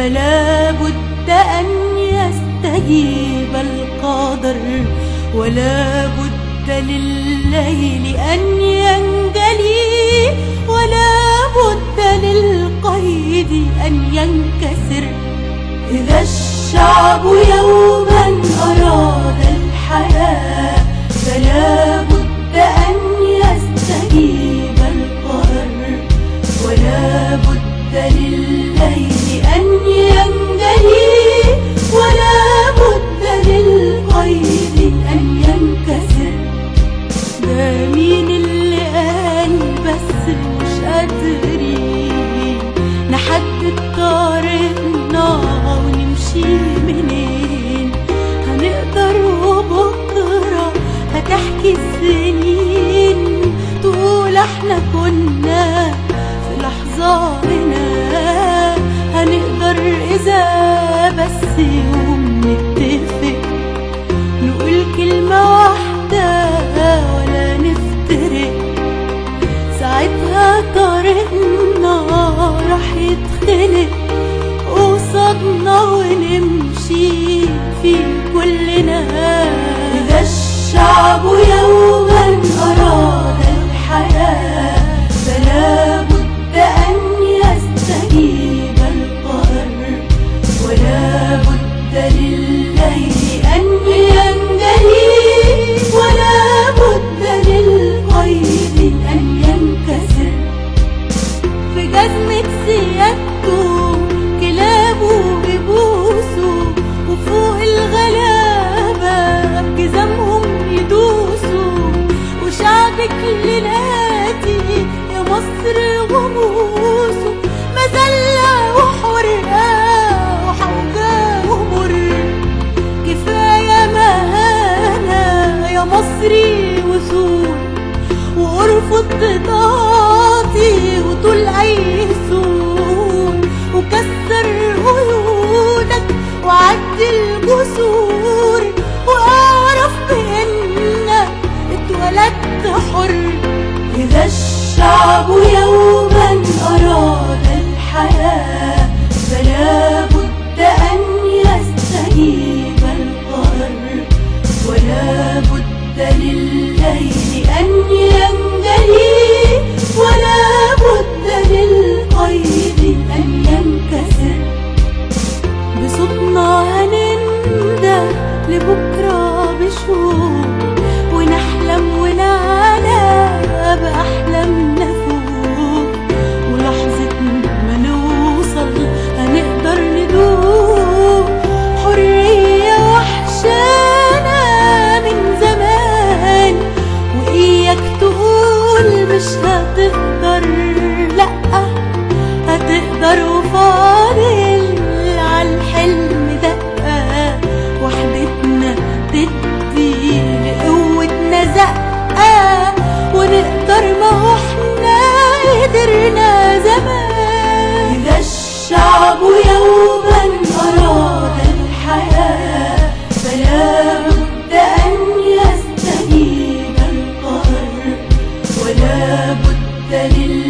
فلا بد أن يستجيب القدر ولا بد لليل أن ينجلي ولا بد للقيد أن ينكسر إذا الشعب يوما أراد الحياة فلا بد أن يستجيب القهر ولا بد لليل أن ينجلي ولا بد للقيد أن ينكسر ده مين اللي قال بس مش قادرين نحدد طريقنا ونمشي منين هنقدر وبكرة هتحكي السنين تقول احنا كنا في لحظة هنا هنقدر إذا بس يوم نتفق نقول كلمة واحدة ولا نفترق ساعتها طريقنا راح يتخلق قصادنا ونمشي فيه كلنا إذا الشعب يوما أراد الحياة فلا بد أن يستجيب القهر ولا بد لليل أن ينجلي ولا بد للقيد أن ينكسر في جزمة سيادته كلابه بيبوسوا وفوق الغلابة بجزمهم يدوسوا وشعبك ليلاتي يا مصر غموسه مذلة وحرقة وحوجة ومر كفاية مهانة يا مصري وسور وارفض تضاطي وطول اي سور وكسر قيودك وعدي الجسور واعرف بانك اتولدت حر اذا الشعب يوما اراد الحياه فلا بد ان يستجيب القهر ولا بد لليل أن ينجلي ولا بد للقيد أن ينكسر بصوتنا هننده لبكرة بشوق ونحلم ونعلى بأحلامنا فوق ولحظة ما نوصل هنقدر ندوق حرية وحشانة من زمان وإياك تقول مش هتقدر لأ هتقدر وفاضل عالحلم دقة وحدتنا تدي لقوتنا زقة ونقدر ما هو احنا قدرنا زمان إذا الشعب يوما أراد الحياة فلا بد أن يستجيب القهر ولا بد لله